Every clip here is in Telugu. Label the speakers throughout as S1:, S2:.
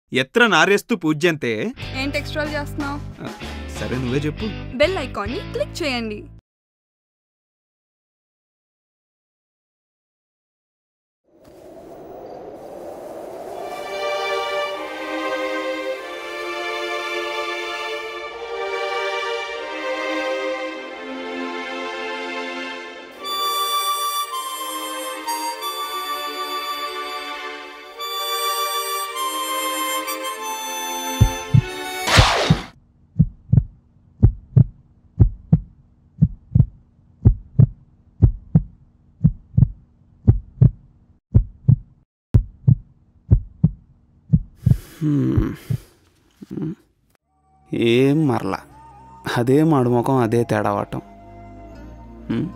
S1: ఎత్ర నారేస్తూ పూజ్యంతే
S2: ఏంటి ఎక్స్ట్రా చేస్తున్నావు
S1: సరే నువ్వే చెప్పు
S2: బెల్ ఐకాన్ని క్లిక్ చేయండి
S1: హ్మ్. ఏం మరలా అదే మాడుముఖం అదే తేడా వాటం హ్మ్.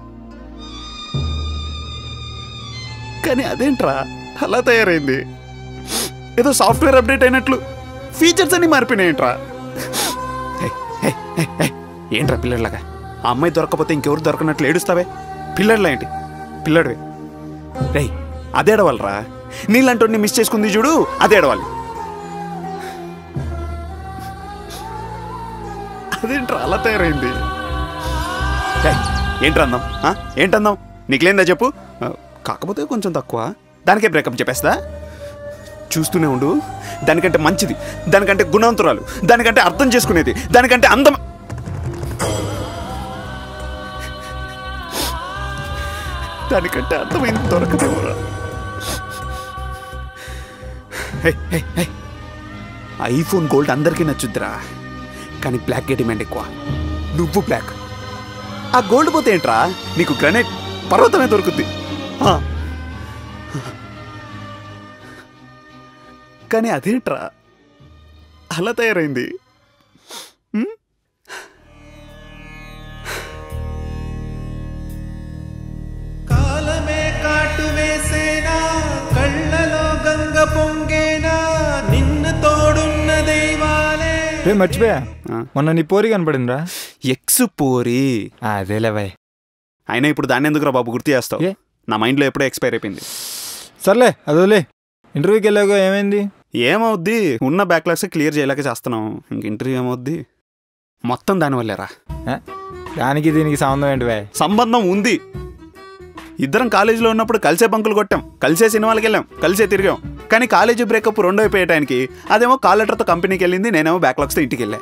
S1: కానీ అదేంట్రా అలా తయారైంది ఏదో సాఫ్ట్వేర్ అప్డేట్ అయినట్లు ఫీచర్స్ అన్ని మారిపోయినాయంట్రా హే, హే, హే, హే. ఏంట్రా పిల్లర్లాగా ఆ అమ్మాయి దొరకపోతే ఇంకెవరు దొరకనట్లు ఏడుస్తావే పిల్లర్లా ఏంటి పిల్లడివే రేయ్ అదేడవాలరా నీళ్ళంటోని మిస్ చేసుకుంది చూడు అదేడవాలి అదేంట్రా అలా తయారైంది ఏయ్, ఏంట్రా అందం ఆ? ఏంటందాం నీకులేందా చెప్పు ఆ, కాకపోతే కొంచెం తక్కువ దానికే బ్రేకప్ చెప్పేస్తా చూస్తూనే ఉండు దానికంటే మంచిది దానికంటే గుణవంతురాలు దానికంటే అర్థం చేసుకునేది దానికంటే అందం దానికంటే అర్థమైంది దొరకదేమోరా హే, హే, హే. ఐఫోన్ గోల్డ్ అందరికీ నచ్చుద్దిరా కానీ బ్లాక్కే డిమాండ్ ఎక్కువ నువ్వు బ్లాక్ ఆ గోల్డ్ పోతే ఏంట్రా నీకు గ్రనైట్ పర్వతమే దొరుకుద్ది ఆ. కానీ అదేంట్రా అలా తయారైంది ఉమ్?
S3: కాలమే కాటు వేసేనా కళ్ళలో గంగ పొంగేనా నిన్ను తోడున్న దైవాలే
S4: రే మర్చిపోయా
S1: ఆ.
S4: మొన్న నీ పోరి కనపడిందిరా
S1: ఎక్స్ పోరి
S4: అదేలే బాయ్
S1: అయినా ఇప్పుడు దాన్ని ఎందుకురా బాబు గుర్తు చేస్తావు
S4: ఏ?
S1: నా మైండ్లో ఎప్పుడో ఎక్స్పైర్ అయిపోయింది
S4: సర్లే అదోలే ఇంటర్వ్యూకి వెళ్ళాక ఏమైంది
S1: ఏమవుద్ది ఉన్న బ్యాక్లాగ్స్ క్లియర్ చేయలేక చేస్తున్నాం ఇంక ఇంటర్వ్యూ ఏమవుద్ది మొత్తం దానివల్లేరా
S4: దానికి దీనికి సంబంధం ఏంటి బాయ్
S1: సంబంధం ఉంది ఇద్దరం కాలేజీలో ఉన్నప్పుడు కలిసే బంకులు కొట్టాం కలిసే సినిమాలకు వెళ్ళాం కలిసే తిరిగాం కానీ కాలేజీ బ్రేకప్ రెండో అయిపోయే టైంకి అదేమో కాల్ లెటర్తో కంపెనీకి వెళ్ళింది నేనేమో బ్యాక్లాగ్స్తో ఇంటికి వెళ్ళా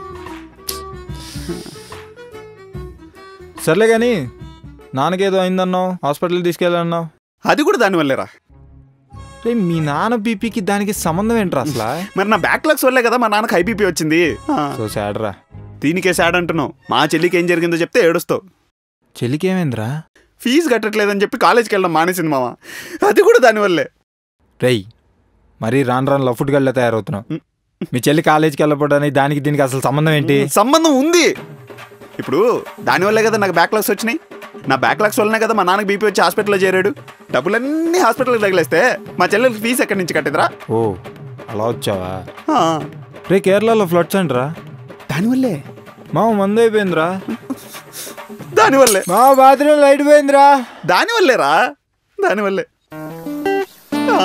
S4: సర్లే కానీ నాన్నకేదో అయిందన్నావు హాస్పిటల్ తీసుకెళ్ళాలన్నావు
S1: అది కూడా దానివల్లేరా
S4: రే మీ నాన్న బీపీకి దానికి సంబంధం ఏంట్రా అసలు
S1: మరి నా బ్యాక్లాగ్స్ వల్లే కదా మా నాన్నకి హైబీపీ వచ్చింది ఆ,
S4: సో సాడ్ రా
S1: దీనికే సాడ్ అంటున్నావు మా చెల్లికి ఏం జరిగిందో చెప్తే ఏడుస్తావు
S4: చెల్లికి ఏమైందిరా
S1: ఫీజు కట్టట్లేదని చెప్పి కాలేజ్కి వెళ్ళడం మానేసింది మామ అది కూడా దానివల్లే
S4: రేయ్ మరీ రాను రాను లఫ్ట్ గల్లా తయారవుతున్నావు
S1: ఉమ్.
S4: మీ చెల్లి కాలేజీకి వెళ్ళకపోవడానికి దానికి దీనికి అసలు సంబంధం ఏంటి
S1: సంబంధం ఉంది ఇప్పుడు దానివల్లే కదా నాకు బ్యాక్లాగ్స్ వచ్చినాయి నా బ్యాక్లాగ్స్ వల్లనే కదా మా నాన్నకి బీపీ వచ్చి హాస్పిటల్లో చేరాడు డబ్బులన్నీ హాస్పిటల్కి తగిలేస్తే మా చెల్లెలకి ఫీజు ఎక్కడి నుంచి కట్టేదిరా
S4: ఓ అలా వచ్చావా
S1: ఆ,
S4: రే కేరళలో ఫ్లడ్స్ అంటరా
S1: దానివల్లే
S4: మా మందు అయిపోయిందిరా
S1: దానివల్లే
S4: మా బాత్రూమ్ లైట్ పోయిందిరా
S1: దానివల్లేరా దానివల్లే ఆ.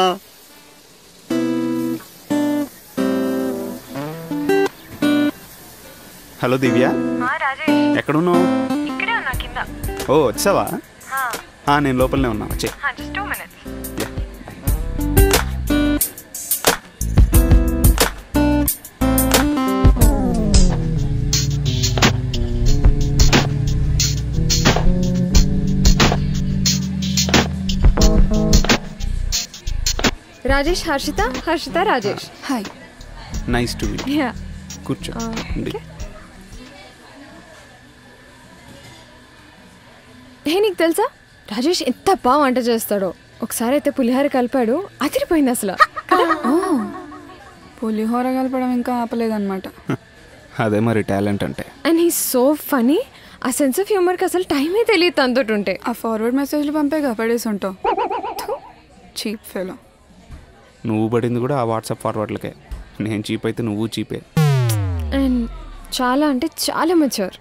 S1: హలో దివ్య
S5: రాజేష్
S1: ఎక్కడున్నావు
S5: ఇక్కడే ఉన్నా కింద
S1: ఓ వచ్చావా ఆ, నేను లోపలనే ఉన్నా వచ్చే
S5: just two minutes
S6: Rajesh Harshitha Harshitha Rajesh
S2: hi
S1: nice to meet
S6: ya
S1: కూర్చో ఉండి.
S6: హే నీకు తెలుసా రాజేష్ ఎంత బాగా వంట చేస్తాడో ఒకసారి అయితే పులిహోర కలిపాడు అదిరిపోయింది అసలు
S2: పులిహోర కలపడం ఇంకా ఆపలేదన్నమాట
S1: అదే మరి టాలెంట్ అంటే
S6: అండ్ హీ సో ఫనీ ఆ సెన్స్ ఆఫ్ హ్యూమర్కి అసలు టైమే తెలియదు తనతోటి ఉంటే
S2: ఆ ఫార్వర్డ్ మెసేజ్లు పంపేగా పడేసి ఉంటావు చీప్ ఫెలో
S1: నువ్వు పడింది కూడా ఆ వాట్సాప్ ఫార్వర్డ్లకే నేను చీప్ అయితే నువ్వు చీపే
S6: అండ్ చాలా అంటే చాలా మచ్చోర్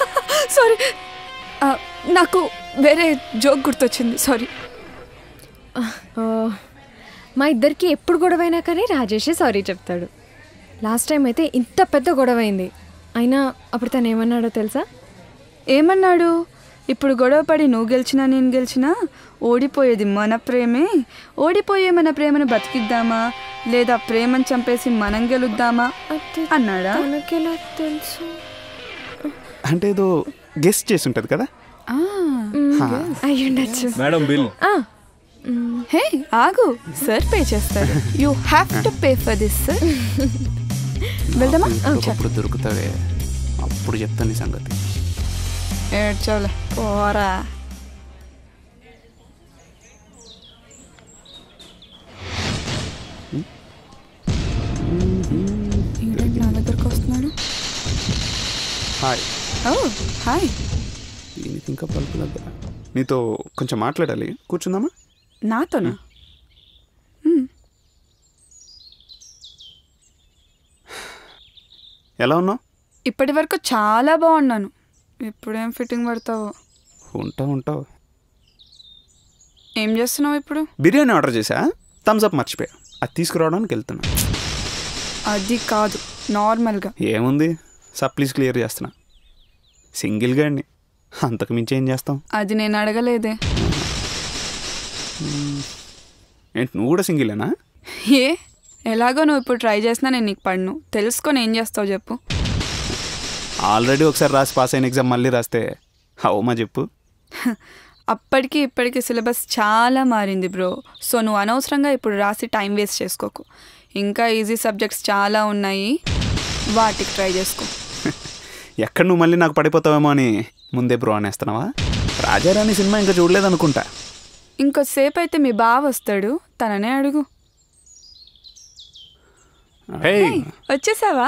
S2: సారీ నాకు వేరే జోక్ గుర్తొచ్చింది సారీ
S6: ఆ, మా ఇద్దరికి ఎప్పుడు గొడవ అయినా కానీ రాజేషే సారీ చెప్తాడు లాస్ట్ టైం అయితే ఇంత పెద్ద గొడవ అయింది అయినా అప్పుడు తను ఏమన్నాడో తెలుసా
S2: ఏమన్నాడు ఇప్పుడు గొడవ పడి నువ్వు గెలిచినా నేను గెలిచినా ఓడిపోయేది మన ప్రేమే ఓడిపోయే మన ప్రేమను బతికిద్దామా లేదా ప్రేమను చంపేసి మనం గెలుద్దామా
S6: అది
S2: అన్నాడా
S6: తనకెలా తెలుసు
S1: అంటే ఏదో గెస్ట్ చేసి ఉంటుంది కదా
S2: ఆ.
S6: అయ్యుండొచ్చు
S7: మేడం బిల్
S6: ఆ,
S2: హే ఆగు సార్ పే చేస్తారు you have to pay for this sir వెళ్దామా
S1: అప్పుడు దొరుకుతావే అప్పుడు చెప్తాను నీ సంగతి
S2: ఏడ్చోలే పోరా ఏంటంటే నా దగ్గరకు వస్తున్నాడు
S1: హాయ్
S2: ఓ హాయ్
S1: దీనికి ఇంకా పలుపు దగ్గర నీతో కొంచెం మాట్లాడాలి కూర్చుందామా
S2: నాతోనా
S1: ఎలా ఉన్నావు
S2: ఇప్పటి వరకు చాలా బాగున్నాను ఇప్పుడేం ఫిట్టింగ్ పడతావో
S1: ఉంటావు ఉంటావు
S2: ఏం చేస్తున్నావు ఇప్పుడు
S1: బిర్యానీ ఆర్డర్ చేసా థమ్స్ అప్ మర్చిపోయా అది తీసుకురావడానికి వెళ్తున్నా
S2: అది కాదు నార్మల్గా
S1: ఏముంది సప్లీస్ క్లియర్ చేస్తున్నా సింగిల్గా అండి అంతకు మించి ఏం చేస్తాం
S2: అది నేను అడగలేదే
S1: ఏంటి నువ్వు కూడా సింగిలేనా
S2: ఏ ఎలాగో నువ్వు ఇప్పుడు ట్రై చేసినా నేను నీకు పడను తెలుసుకొని ఏం చేస్తావు చెప్పు
S1: ఆల్రెడీ ఒకసారి రాసి పాస్ అయిన ఎగ్జామ్ మళ్ళీ రాస్తే అవమా చెప్పు
S2: అప్పటికి ఇప్పటికి సిలబస్ చాలా మారింది బ్రో సో నువ్వు అనవసరంగా ఇప్పుడు రాసి టైం వేస్ట్ చేసుకోకు ఇంకా ఈజీ సబ్జెక్ట్స్ చాలా ఉన్నాయి వాటికి ట్రై చేసుకో
S1: ఎక్కడ నువ్వు మళ్ళీ నాకు పడిపోతావేమో అని ముందే బ్రో అనేస్తున్నావా రాజారాణి సినిమా ఇంకా చూడలేదనుకుంటా
S2: ఇంకొద్దిసేపు అయితే మీ బావ వస్తాడు తననే అడుగు
S7: హే
S2: వచ్చేసావా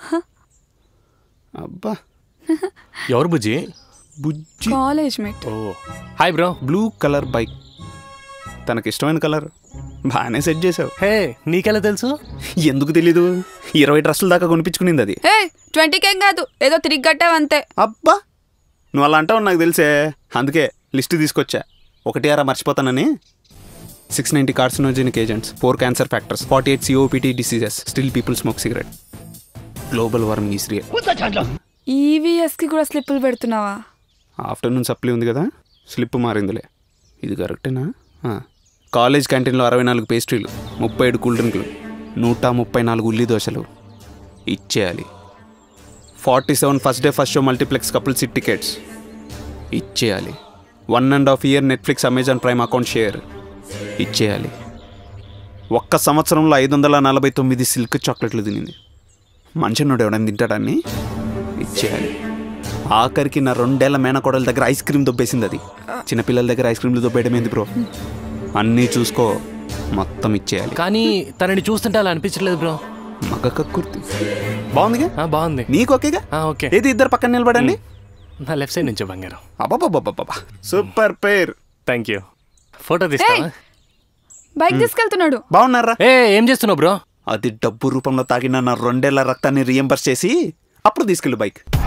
S1: అబ్బా
S7: ఎవరు Bujji
S1: Bujji
S2: college mate
S7: oh hi bro
S1: blue colour bike తనకి ఇష్టమైన కలర్ బాగానే సెట్ చేసావు
S7: హే నీకెలా తెలుసు
S1: ఎందుకు తెలీదు ఇరవై డ్రెస్సుల దాకా కొనిపించుకునింది అది
S2: ఏ ట్వంటీకేం కాదు ఏదో తిరిగి కట్టావంతే
S1: అబ్బా నువ్వు అలా అంటావు నాకు తెలిసే అందుకే లిస్ట్ తీసుకొచ్చా ఒకటి అరా మర్చిపోతానని six ninety carcinogenic agents four cancer factors forty eight COPD diseases still people smoke cigarette global warming is real
S2: ఈవీఎస్కి కూడా స్లిప్పులు పెడుతున్నావా
S1: ఆఫ్టర్నూన్ సప్లీ ఉంది కదా స్లిప్ మారిందిలే ఇది కరెక్టేనా ఆ. కాలేజ్ క్యాంటీన్లో అరవై నాలుగు పేస్ట్రీలు ముప్పై ఏడు కూల్ డ్రింకులు నూట ముప్పై నాలుగు ఉల్లి దోశలు ఇచ్చేయాలి forty seven first day first show multiplex couple seat tickets ఇచ్చేయాలి one and half year Netflix Amazon Prime account share ఇచ్చేయాలి ఒక్క సంవత్సరంలో ఐదు వందల నలభై తొమ్మిది సిల్క్ చాక్లెట్లు తినింది మంచినోడు ఎవడని తింటాడాన్ని ఇచ్చేయాలి ఆఖరికి నా రెండేళ్ల మేనకోడల దగ్గర ఐస్ క్రీమ్ దొబ్బేసింది అది చిన్నపిల్లల దగ్గర ఐస్ క్రీమ్లు దొబ్బేయడం ఏంది బ్రో అన్నీ చూసుకో మొత్తం ఇచ్చేయాలి
S7: కానీ తనని చూస్తుంటే అలా అనిపించలేదు బ్రో
S1: మగ కక్కుర్తి బాగుందిగా
S7: ఆ, బాగుంది
S1: నీకు ఓకేగా
S7: ఆ, ఓకే
S1: ఏది ఇద్దరు పక్కన నిలబడండి
S7: నా లెఫ్ట్ సైడ్ నుంచే బంగారం
S1: అబ్బాబాబాబాబా super pair
S7: thank you photo తీస్తావా
S2: బైక్ తీసుకెళ్తున్నాడు
S1: బాగున్నారా
S7: ఏ ఏం చేస్తున్నావు బ్రో
S1: అది డబ్బు రూపంలో తాగిన నా రెండేళ్ల రక్తాన్ని రియంబర్స్ చేసి అప్పుడు తీసుకెళ్ళు బైక్